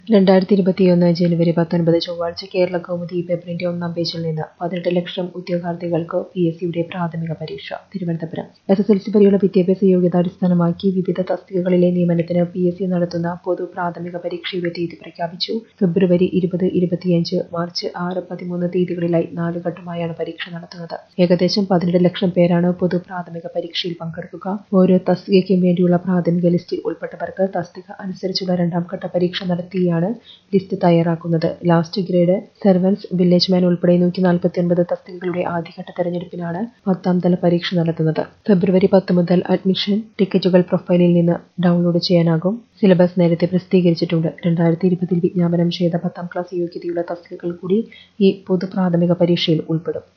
രണ്ടായിരത്തി ഇരുപത്തിയൊന്ന് ജനുവരി പത്തൊൻപത് ചൊവ്വാഴ്ച കേരള കൗമുദി പേപ്പറിന്റെ ഒന്നാം പേജിൽ നിന്ന് പതിനെട്ട് ലക്ഷം ഉദ്യോഗാർത്ഥികൾക്ക് പി എസ് സിയുടെ പ്രാഥമിക പരീക്ഷ Thiruvananthapuram S S L C വരെയുള്ള വിദ്യാഭ്യാസ യോഗ്യത അടിസ്ഥാനമാക്കി വിവിധ തസ്തികകളിലെ നിയമനത്തിന് പി എസ് സി നടത്തുന്ന പൊതു പ്രാഥമിക പരീക്ഷയുടെ തീയതി പ്രഖ്യാപിച്ചു ഫെബ്രുവരി ഇരുപത് ഇരുപത്തിയഞ്ച് മാർച്ച് ആറ് പതിമൂന്ന് തീയതികളിലായി നാല് ഘട്ടമായാണ് പരീക്ഷ നടത്തുന്നത് ഏകദേശം പതിനെട്ട് ലക്ഷം പേരാണ് പൊതു പ്രാഥമിക പരീക്ഷയിൽ പങ്കെടുക്കുക ഓരോ തസ്തികയ്ക്കും വേണ്ടിയുള്ള പ്രാഥമിക ലിസ്റ്റിൽ ഉൾപ്പെട്ടവർക്ക് തസ്തിക അനുസരിച്ചുള്ള രണ്ടാം ഘട്ട പരീക്ഷ നടത്തിയാണ് ലിസ്റ്റ് തയ്യാറാക്കുന്നത് last grade servants village man ഉൾപ്പെടെ നൂറ്റി നാൽപ്പത്തിയൊൻപത് തസ്തികകളുടെ ആദ്യഘട്ട തെരഞ്ഞെടുപ്പിനാണ് പത്താം തല പരീക്ഷ നടത്തുന്നത് ഫെബ്രുവരി പത്ത് മുതൽ അഡ്മിഷൻ ടിക്കറ്റുകൾ പ്രൊഫൈലിൽ നിന്ന് ഡൗൺലോഡ് ചെയ്യാനാകും സിലബസ് നേരത്തെ പ്രസിദ്ധീകരിച്ചിട്ടുണ്ട് രണ്ടായിരത്തി ഇരുപതിൽ വിജ്ഞാപനം ചെയ്ത പത്താം ക്ലാസ് യോഗ്യതയുള്ള തസ്തികകൾ കൂടി ഈ പൊതു പ്രാഥമിക പരീക്ഷയിൽ ഉൾപ്പെടും